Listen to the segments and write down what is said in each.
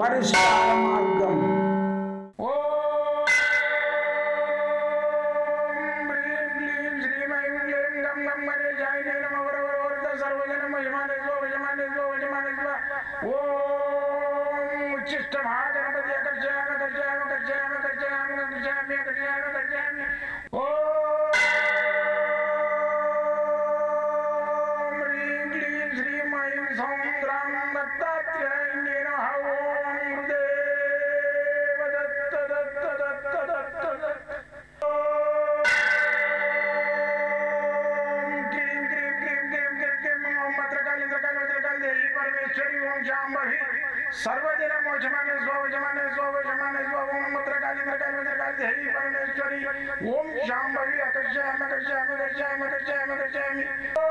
పరిష్కార మార్గం ఓం హ్రీం క్లీం శ్రీం ఐం క్లీం గం గం గణేశాయ జై నమః వర వర వరద సర్వజన మహిమానే స్వ విజమానే స్వ విజమానే స్వ ఓం ఉచ్చిష్ట మహాగణపతి అకర్షయామి అకర్షయామి అకర్షయామి అకర్షయామి అకర్షయామి అకర్షయామి అకర్షయామి ఓం హ్రీం క్లీం శ్రీం ఐం సౌం గ్రాం దత్తాత్రేయాయ నమః ఓం హృదేవ దత్త దత్త దత్త దత్త దత్త ఓం క్లీం క్లీం క్లీం క్లీం క్లీం క్లీం ఓం భద్రకాళి భద్రకాళి భద్రకాళి దేవి పరమేశ్వరి ఓం శాంభవి సర్వదిన మోచమానే స్వవచమానే స్వవచమానే స్వ ఓం భద్రకాళి భద్రకాళి భద్రకాళి దేవి పరమేశ్వరి ఓం శాంభవి అకర్షయామి అకర్షయామి అకర్షయామి అకర్షయామి అకర్షయామి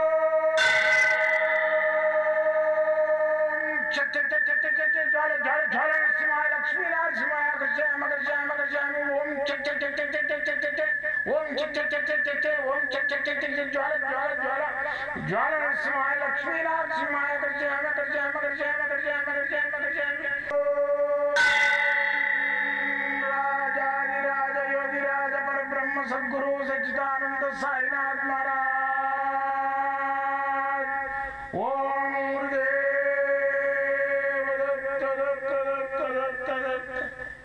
చట్ చట్ చట్ చట్ చట్ చట్ జ్వాల జ్వాల జ్వాల నరసింహాయ లక్ష్మీ నరసింహాయ అకర్షయామి అకర్షయామి అకర్షయామి ఓం చట్ చట్ చట్ చట్ చట్ చట్ చట్ చట్ ఓం చట్ చట్ చట్ చట్ చట్ చట్ ఓం చట్ చట్ చట్ చట్ చట్ జ్వాల జ్వాల జ్వాల జ్వాల నరసింహాయ లక్ష్మీ నరసింహాయ అకర్షయామి అకర్షయామి అకర్షయామి అకర్షయామి అకర్షయామి అకర్షయామి రాజాదిరాజ యోగిరాజ పరబ్రహ్మ సద్గురు సచ్చిదానంద సాయినాథ్ మహారాజ్ ఓం గురుదేవ దత్త దత్త దత్త దత్త దత్త.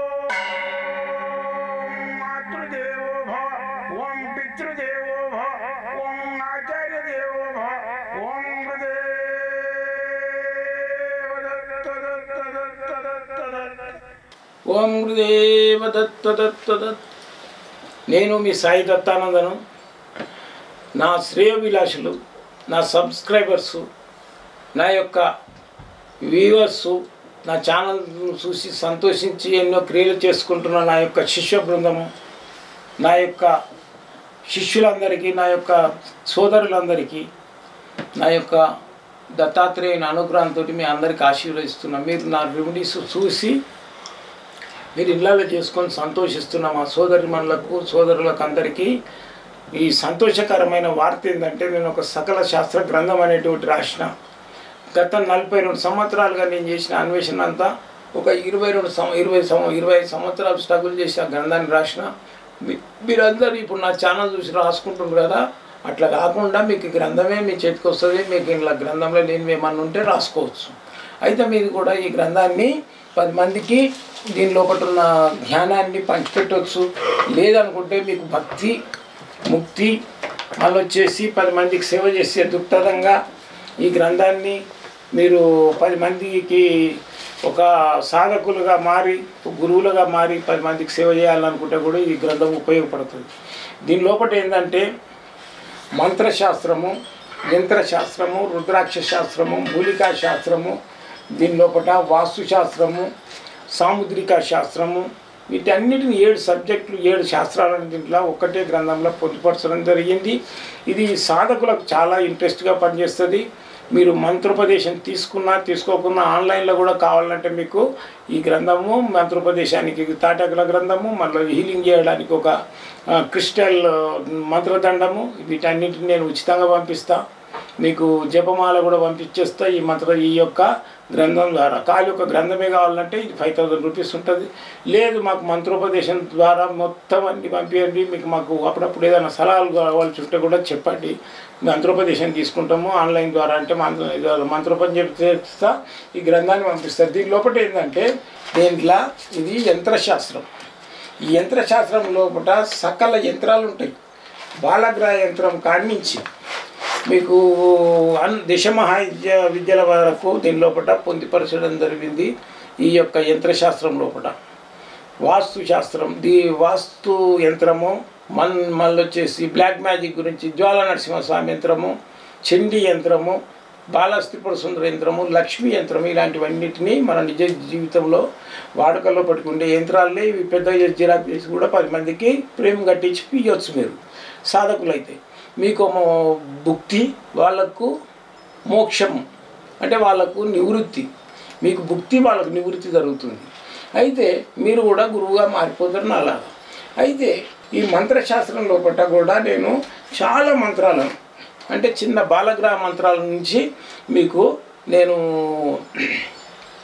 ఓం మాతృదేవో భవ ఓం పితృదేవో భవ ఓం ఆచార్య దేవో భవ ఓం గురుదేవ దత్త దత్త దత్త దత్త దత్త. ఓం గురుదేవ దత్త దత్త దత్ నేను మీ సాయి దత్తానందను నా శ్రేయోభిలాషులు నా సబ్స్క్రైబర్సు నా యొక్క వ్యూవర్సు నా ఛానల్ చూసి సంతోషించి ఎన్నో క్రియలు చేసుకుంటున్న నా యొక్క శిష్య బృందము నా యొక్క శిష్యులందరికీ నా యొక్క సోదరులందరికీ నా యొక్క దత్తాత్రేయుని అనుగ్రహంతో మీ అందరికీ ఆశీర్వదిస్తున్నాను మీరు నా రెమెడీస్ చూసి మీరు ఇళ్ళలో చేసుకొని సంతోషిస్తున్న మా సోదరి మనులకు సోదరులకు అందరికీ ఈ సంతోషకరమైన వార్త ఏంటంటే నేను ఒక సకల శాస్త్ర గ్రంథం అనేటువంటి రాసిన గత నలభై రెండు సంవత్సరాలుగా నేను చేసిన అన్వేషణ అంతా ఒక ఇరవై రెండు సం ఇరవై సం ఇరవై ఐదు సంవత్సరాలు స్ట్రగుల్ చేసి ఆ గ్రంథాన్ని రాసిన మీ- మీరందరూ ఇప్పుడు నా ఛానల్ చూసి రాసుకుంటున్నారు కదా అట్లా కాకుండా మీకు ఈ గ్రంథమే మీ చేతికి వస్తుంది మీకు ఇలా గ్రంథంలో లేని ఏమన్నా ఉంటే రాసుకోవచ్చు అయితే మీరు కూడా ఈ గ్రంథాన్ని పది మందికి దీని లోపల ఉన్న జ్ఞానాన్ని పంచిపెట్టవచ్చు లేదనుకుంటే మీకు భక్తి ముక్తి మళ్ళీ వచ్చేసి పది మందికి సేవ చేసే దృక్పథంగా ఈ గ్రంథాన్ని మీరు పది మందికి ఒక సాధకులుగా మారి ఒక గురువులుగా మారి పది మందికి సేవ చేయాలనుకుంటే కూడా ఈ గ్రంథం ఉపయోగపడుతుంది దీని లోపల ఏంటంటే మంత్రశాస్త్రము యంత్రశాస్త్రము రుద్రాక్ష శాస్త్రము మూలికా శాస్త్రము దీని లోపల వాస్తుశాస్త్రము సాముద్రిక శాస్త్రము వీటన్నిటిని ఏడు సబ్జెక్టులు ఏడు శాస్త్రాలను దీంట్లో ఒక్కటే గ్రంథంలో పొందుపరచడం జరిగింది ఇది సాధకులకు చాలా ఇంట్రెస్ట్గా పనిచేస్తుంది మీరు మంత్రోపదేశం తీసుకున్నా తీసుకోకున్నా ఆన్లైన్లో కూడా కావాలంటే మీకు ఈ గ్రంథము మంత్రోపదేశానికి తాటకుల గ్రంథము మళ్ళీ హీలింగ్ చేయడానికి ఒక ఆ, క్రిస్టల్ మంత్రదండము వీటన్నిటిని నేను ఉచితంగా పంపిస్తా మీకు జపమాల కూడా పంపించేస్తా ఈ మంత్ర ఈ యొక్క గ్రంథం ద్వారా ఖాళీ ఒక గ్రంథమే కావాలంటే ఇది ఫైవ్ థౌసండ్ రూపీస్ ఉంటుంది లేదు మాకు మంత్రోపదేశం ద్వారా మొత్తం అన్ని పంపించండి మీకు మాకు అప్పుడప్పుడు ఏదైనా సలహాలు కావాల్సి ఉంటే కూడా చెప్పండి మంత్రోపదేశం తీసుకుంటాము ఆన్లైన్ ద్వారా అంటే మంత్ర ఇది మంత్రోపం చేస్తా ఈ గ్రంథాన్ని పంపిస్తారు దీని లోపల ఏంటంటే దీంట్లో ఇది యంత్రశాస్త్రం ఈ యంత్రశాస్త్రం లోపల సకల యంత్రాలు ఉంటాయి బాలగ్రహ యంత్రం కాడించి మీకు అన్ దశ మహావిద్య విద్యల వరకు దీని లోపల పొందిపరచడం జరిగింది ఈ యొక్క యంత్రశాస్త్రం లోపల వాస్తు శాస్త్రం దీ వాస్తు యంత్రము మన్ మళ్ళీ వచ్చేసి బ్లాక్ మ్యాజిక్ గురించి జ్వాల నరసింహస్వామి యంత్రము చండీ యంత్రము బాలస్త్రిపుర సుందర యంత్రము లక్ష్మీ యంత్రం ఇలాంటివన్నిటిని మన నిజ జీవితంలో వాడుకలో పట్టుకుంటే యంత్రాలనే ఇవి పెద్ద జిరాక్ చేసి కూడా పది మందికి ప్రేమ కట్టించి ఇవ్వచ్చు మీరు సాధకులైతే మీకు మో- భుక్తి వాళ్ళకు మోక్షం అంటే వాళ్ళకు నివృత్తి మీకు భుక్తి వాళ్ళకు నివృత్తి జరుగుతుంది అయితే మీరు కూడా గురువుగా మారిపోతారు నాలా అయితే ఈ మంత్రశాస్త్రం లోపల కూడా నేను చాలా మంత్రాలను అంటే చిన్న బాలగ్రహ మంత్రాల నుంచి మీకు నేను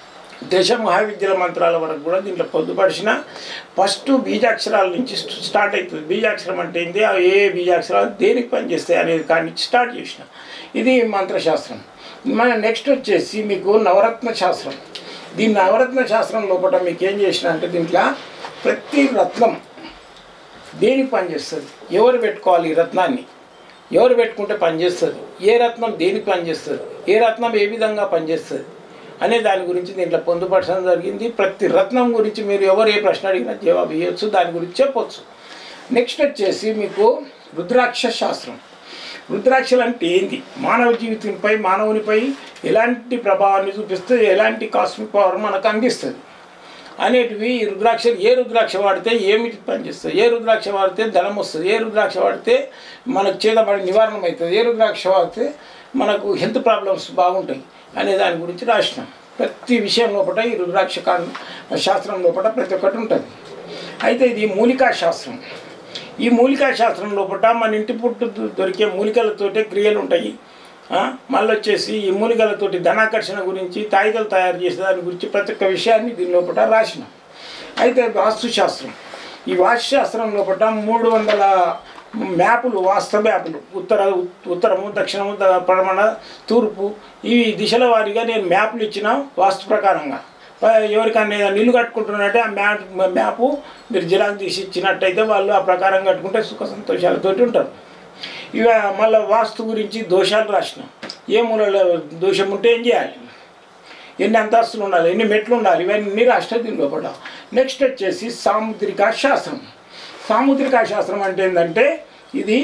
దశ మహావిద్యల మంత్రాల వరకు కూడా దీంట్లో పొందుపరిచిన ఫస్ట్ బీజాక్షరాల నుంచి స్ట్- స్టార్ట్ అవుతుంది బీజాక్షరం అంటే ఏంటి ఆ ఏ ఏ బీజాక్షరాలు దేనికి పనిచేస్తాయి అనేది కాడి నుంచి స్టార్ట్ చేసిన ఇది మంత్రశాస్త్రం మన నెక్స్ట్ వచ్చేసి మీకు నవరత్న శాస్త్రం దీని నవరత్న శాస్త్రం లోపల మీకు ఏం చేసిన అంటే దీంట్లో ప్రతి రత్నం దేనికి పనిచేస్తుంది ఎవరు పెట్టుకోవాలి ఈ రత్నాన్ని ఎవరు పెట్టుకుంటే పనిచేస్తుంది ఏ రత్నం దేనికి పనిచేస్తుంది ఏ రత్నం ఏ విధంగా పనిచేస్తుంది అనే దాని గురించి దీంట్లో పొందుపరచడం జరిగింది ప్రతి రత్నం గురించి మీరు ఎవరు ఏ ప్రశ్న అడిగినా జవాబు ఇవ్వచ్చు దాని గురించి చెప్పొచ్చు నెక్స్ట్ వచ్చేసి మీకు రుద్రాక్ష శాస్త్రం రుద్రాక్షలు అంటే ఏంది మానవ జీవితంపై మానవునిపై ఎలాంటి ప్రభావాన్ని చూపిస్తే ఎలాంటి కాస్మిక్ పవర్ మనకు అందిస్తుంది అనేటివి ఈ రుద్రాక్షలు ఏ రుద్రాక్ష వాడితే ఏమిటి పనిచేస్తుంది ఏ రుద్రాక్ష వాడితే ధనం వస్తుంది ఏ రుద్రాక్ష వాడితే మనకు చేతబడి నివారణ అవుతుంది ఏ రుద్రాక్ష వాడితే మనకు హెల్త్ ప్రాబ్లమ్స్ బాగుంటాయి అనే దాని గురించి రాసినాం ప్రతి విషయం లోపల ఈ రుద్రాక్ష కాన్ శాస్త్రం లోపల ప్రతి ఒక్కటి ఉంటుంది అయితే ఇది మూలికా శాస్త్రం ఈ మూలికా శాస్త్రం లోపల మన ఇంటి పుట్టు దొ- దొరికే మూలికలతోటే క్రియలు ఉంటాయి ఆ, మళ్ళీ వచ్చేసి ఈ మూలికలతోటి ధనాకర్షణ గురించి తాయికలు తయారు చేసే దాని గురించి ప్రతి ఒక్క విషయాన్ని దీని లోపల రాసినాం అయితే వాస్తుశాస్త్రం ఈ వాస్తుశాస్త్రం లోపల మూడు వందల మ్యాపులు వాస్తవ మ్యాపులు ఉత్తర ఉత్తరము దక్షిణము ద- పడమర తూర్పు ఈ దిశల వారీగా నేను మ్యాపులు ఇచ్చిన వాస్తు ప్రకారంగా ప- ఎవరికైనా ఏదైనా ఇల్లు కట్టుకుంటున్నట్టే ఆ మ్యాప్ మ్యాపు మీరు జిరాక్ తీసి ఇచ్చినట్టయితే వాళ్ళు ఆ ప్రకారం కట్టుకుంటే సుఖ సంతోషాలతోటి ఉంటారు ఇక మళ్ళీ వాస్తు గురించి దోషాలు రాసినాం ఏ మూలలో దోషం ఉంటే ఏం చేయాలి ఎన్ని అంతస్తులు ఉండాలి ఎన్ని మెట్లు ఉండాలి ఇవన్నీ రాష్ట్ర దీని లోపల నెక్స్ట్ వచ్చేసి సాముద్రిక శాస్త్రం సాముద్రిక శాస్త్రం అంటే ఏంటంటే ఇది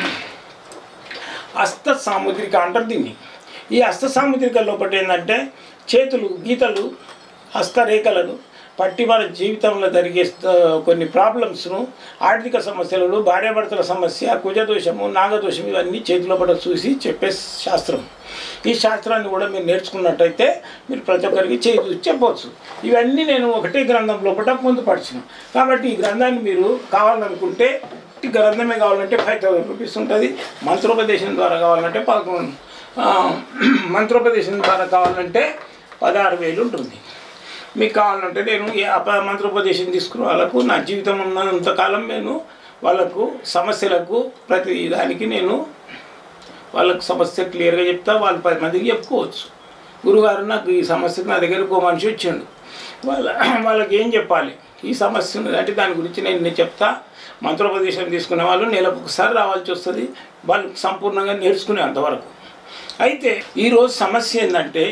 హస్త సాముద్రిక అంటారు దీన్ని ఈ హస్త సాముద్రిక లోపల ఏంటంటే చేతులు గీతలు హస్తరేఖలను పట్టి మన జీవితంలో జరిగే స్థ- కొన్ని ప్రాబ్లమ్స్ను ఆర్థిక సమస్యలను భార్యాభర్తల సమస్య కుజదోషము నాగదోషం ఇవన్నీ చేతిలో పడ చూసి చెప్పే శాస్త్రం ఈ శాస్త్రాన్ని కూడా మీరు నేర్చుకున్నట్టయితే మీరు ప్రతి ఒక్కరికి చేయి చూసి చెప్పవచ్చు ఇవన్నీ నేను ఒకటే గ్రంథం లోపల పొందుపరిచిన కాబట్టి ఈ గ్రంథాన్ని మీరు కావాలనుకుంటే ఈ గ్రంథమే కావాలంటే ఫైవ్ థౌసండ్ రూపీస్ ఉంటుంది మంత్రోపదేశం ద్వారా కావాలంటే పదకొండు ఆ, మంత్రోపదేశం ద్వారా కావాలంటే పదహారు వేలు ఉంటుంది మీకు కావాలంటే నేను ఈ అప మంత్రోపదేశం తీసుకున్న వాళ్ళకు నా జీవితం ఉన్నంత కాలం నేను వాళ్ళకు సమస్యలకు ప్రతి దానికి నేను వాళ్ళకు సమస్య క్లియర్గా చెప్తా వాళ్ళు పది మందికి చెప్పుకోవచ్చు గురుగారు నాకు ఈ సమస్యకు నా దగ్గరకు ఓ మనిషి వచ్చిండు వాళ్ళ వాళ్ళకి ఏం చెప్పాలి ఈ సమస్య ఉన్నది అంటే దాని గురించి నేను నేను చెప్తా మంత్రోపదేశం తీసుకునే వాళ్ళు నెలకు ఒకసారి రావాల్సి వస్తుంది వాళ్ళు సంపూర్ణంగా నేర్చుకునే అంతవరకు అయితే ఈరోజు సమస్య ఏంటంటే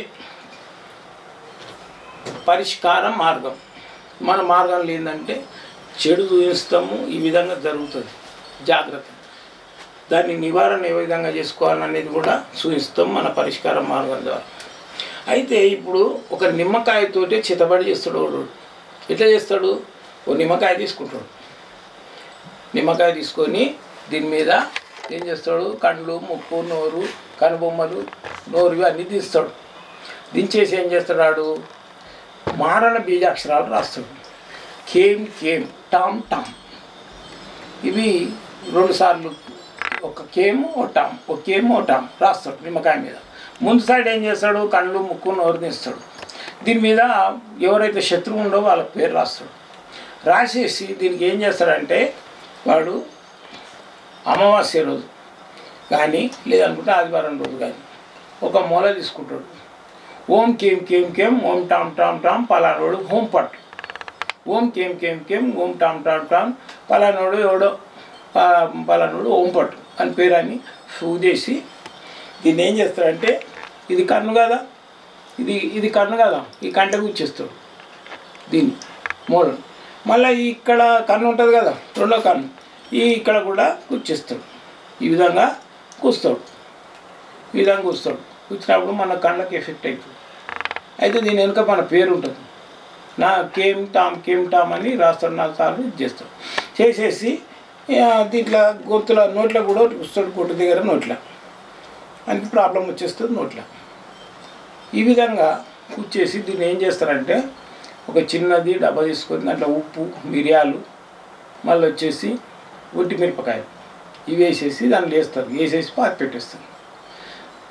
పరిష్కార మార్గం మన మార్గంలో ఏంటంటే చెడు చూపిస్తాము ఈ విధంగా జరుగుతుంది జాగ్రత్త దాన్ని నివారణ ఏ విధంగా చేసుకోవాలనేది కూడా చూపిస్తాం మన పరిష్కార మార్గం ద్వారా అయితే ఇప్పుడు ఒక నిమ్మకాయతోటే చితబడి చేస్తాడు వాడు ఎట్లా చేస్తాడు ఓ నిమ్మకాయ తీసుకుంటాడు నిమ్మకాయ తీసుకొని దీని మీద ఏం చేస్తాడు కండ్లు ముక్కు నోరు కనుబొమ్మలు నోరు ఇవి అన్నీ తీస్తాడు దించేసి ఏం చేస్తాడు వాడు మారణ బీజాక్షరాలు రాస్తాడు కేమ్ కేమ్ టామ్ టామ్ ఇవి రెండు సార్లు ఒక కేము ఒక టామ్ ఒక కేము ఒక టామ్ రాస్తాడు నిమ్మకాయ మీద ముందు సైడ్ ఏం చేస్తాడు కళ్ళు ముక్కు నోరు తీస్తాడు దీని మీద ఎవరైతే శత్రువు ఉండో వాళ్ళ పేరు రాస్తాడు రాసేసి దీనికి ఏం చేస్తాడంటే వాడు అమావాస్య రోజు కానీ లేదనుకుంటే ఆదివారం రోజు కానీ ఒక మూల తీసుకుంటాడు ఓం కేం కేం కేం ఓం టామ్ టామ్ టామ్ పలానోడు హోం పట్టు ఓం కేం కేం కేం ఓం టామ్ టామ్ టామ్ పలానోడు ఎవడో ప- పలానోడు ఓం పట్టు అని పేరు అని చేసి దీన్ని ఏం చేస్తాడంటే ఇది కన్ను కదా ఇది ఇది కన్ను కదా ఈ కంటకు ఇచ్చేస్తాడు దీన్ని మూడు మళ్ళీ ఇక్కడ కన్ను ఉంటుంది కదా రెండో కన్ను ఈ ఇక్కడ కూడా కూర్చేస్తాడు ఈ విధంగా కూస్తాడు ఈ విధంగా కూస్తాడు కూర్చున్నప్పుడు మన కళ్ళకి ఎఫెక్ట్ అవుతుంది అయితే దీని వెనుక మన పేరు ఉంటుంది నా కేమ్ టామ్ కేమ్ టామ్ అని రాస్తాడు నాలుగు సార్లు ఇది చేస్తాడు చేసేసి ఆ, దీంట్లో గొంతుల నోట్లో కూడా వస్తాడు కొట్టు దగ్గర నోట్ల ఆయనకి ప్రాబ్లం వచ్చేస్తుంది నోట్ల ఈ విధంగా కూర్చేసి దీన్ని ఏం చేస్తారంటే ఒక చిన్నది డబ్బా తీసుకొని దాంట్లో ఉప్పు మిరియాలు మళ్ళీ వచ్చేసి ఒట్టి మిరపకాయలు ఇవి వేసేసి దాంట్లో వేస్తారు వేసేసి పాతి పెట్టేస్తారు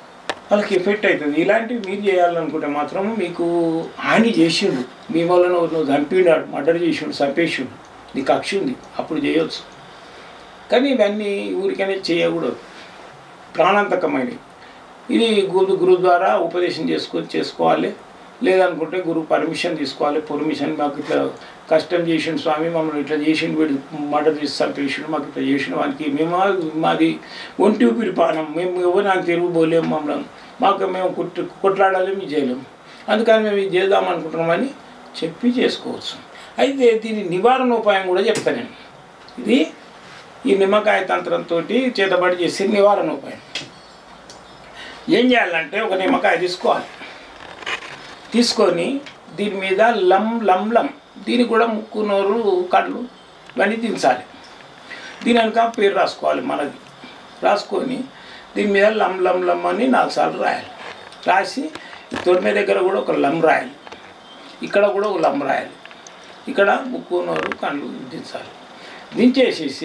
వాళ్ళకి ఎఫెక్ట్ అవుతుంది ఇలాంటివి మీరు చేయాలనుకుంటే మాత్రం మీకు హాని చేసిండు మీ వలన నువ్వు చంపినాడు మర్డర్ చేసిండు చంపేసిండు నీకు కక్ష ఉంది అప్పుడు చేయొచ్చు కానీ ఇవన్నీ ఊరికనే చేయకూడదు ప్రాణాంతకమైనవి ఇది గురు గురు ద్వారా ఉపదేశం చేసుకొని చేసుకోవాలి లేదనుకుంటే గురువు పర్మిషన్ తీసుకోవాలి పర్మిషన్ మాకు ఇట్లా కష్టం చేసిండు స్వామి మమ్మల్ని ఇట్లా చేసిండు వీడు మర్డర్ చేసి చంపేసిండు మాకు ఇట్లా చేసిండు వానికి మేము మాది ఒంటి ఊపిరి పానం మేము ఎవరు నాకు తిరుగుబోలేము మమ్మల్ని మాకు మేము కొట్టు కొట్లాడాలి చేయలేము అందుకని మేము ఇది చేద్దాం అనుకుంటున్నామని చెప్పి చేసుకోవచ్చు అయితే దీని నివారణ ఉపాయం కూడా చెప్తాను నేను ఇది ఈ నిమ్మకాయ తంత్రంతో చేతబడి చేసే నివారణ ఉపాయం ఏం చేయాలంటే ఒక నిమ్మకాయ తీసుకోవాలి తీసుకొని దీని మీద లం లం లం దీనికి కూడా ముక్కు నోరు కళ్ళు ఇవన్నీ దించాలి దీని వెనక పేరు రాసుకోవాలి మనది రాసుకొని దీని మీద లం లం లం అని నాలుగు సార్లు రాయాలి రాసి తొడిమే దగ్గర కూడా ఒక లం రాయాలి ఇక్కడ కూడా ఒక లం రాయాలి ఇక్కడ ముక్కు నోరు కళ్ళు దించాలి దించేసేసి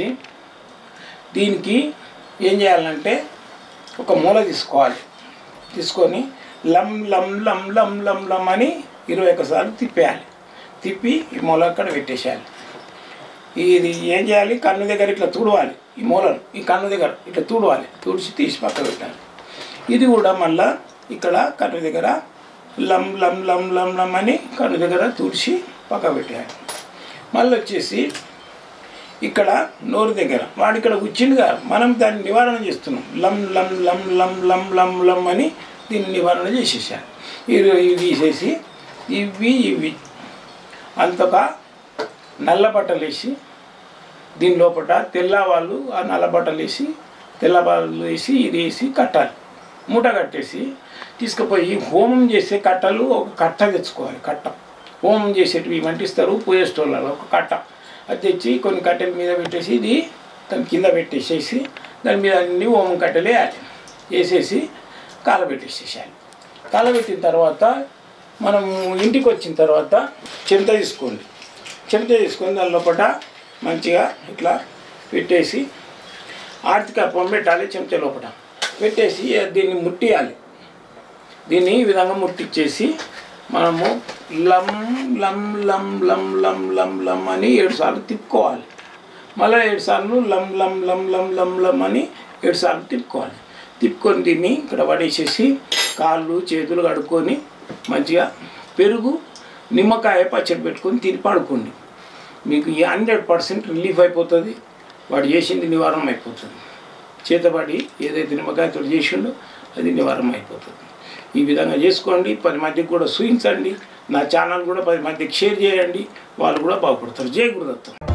దీనికి ఏం చేయాలంటే ఒక మూల తీసుకోవాలి తీసుకొని లం లం లం లం లం లం అని ఇరవై ఒకసార్లు తిప్పేయాలి తిప్పి ఈ మూల అక్కడ పెట్టేసేయాలి ఇది ఏం చేయాలి కన్ను దగ్గర ఇట్లా తుడవాలి ఈ మూలను ఈ కన్ను దగ్గర ఇట్లా తుడవాలి తుడిచి తీసి పక్క పెట్టాలి ఇది కూడా మళ్ళా ఇక్కడ కన్ను దగ్గర లం లం లం లం లం అని కన్ను దగ్గర తుడిచి పక్క పెట్టేయాలి మళ్ళీ వచ్చేసి ఇక్కడ నోరు దగ్గర వాడు ఇక్కడ కూర్చుండిగా మనం దాన్ని నివారణ చేస్తున్నాం లం లం లం లం లం లం లం అని దీన్ని నివారణ చేసేసారు ఇవి ఇవి తీసేసి ఇవి ఇవి అంతగా నల్ల బట్టలు వేసి దీని లోపల తెల్ల వాళ్ళు ఆ నల్ల బట్టలు వేసి తెల్ల బట్టలు వేసి ఇది వేసి కట్టాలి మూట కట్టేసి తీసుకుపోయి హోమం చేసే కట్టలు ఒక కట్ట తెచ్చుకోవాలి కట్ట హోమం చేసేటివి వంటిస్తారు పూజేస్తోళ్ళలో ఒక కట్ట అది తెచ్చి కొన్ని కట్టెల మీద పెట్టేసి ఇది దాని కింద పెట్టేసేసి దాని మీద అన్ని హోమం కట్టెలు వేయాలి వేసేసి కాలబెట్టేసేసేయాలి కాలబెట్టిన తర్వాత మనం ఇంటికి వచ్చిన తర్వాత చెంత తీసుకోండి చెంత తీసుకొని దాని లోపల మంచిగా ఇట్లా పెట్టేసి ఆర్థిక పెట్టాలి చెంచా లోపల పెట్టేసి దీన్ని ముట్టియాలి దీన్ని ఈ విధంగా ముట్టించేసి మనము లం లం లం లం లం లం లం అని ఏడు సార్లు తిప్పుకోవాలి మళ్ళీ ఏడు సార్లు లం లం లం లం లం లం అని ఏడు సార్లు తిప్పుకోవాలి తిప్పుకొని దీన్ని ఇక్కడ పడేసేసి కాళ్ళు చేతులు కడుక్కొని మంచిగా పెరుగు నిమ్మకాయ పచ్చడి పెట్టుకొని తిని పడుకోండి మీకు హండ్రెడ్ పర్సెంట్ రిలీఫ్ అయిపోతుంది వాడు చేసింది నివారణ అయిపోతుంది చేతబడి ఏదైతే నిమ్మకాయతో చేసిండో అది నివారణ అయిపోతుంది ఈ విధంగా చేసుకోండి పది మందికి కూడా చూపించండి నా ఛానల్ కూడా పది మందికి షేర్ చేయండి వాళ్ళు కూడా బాగుపడతారు జయ గురుదత్తం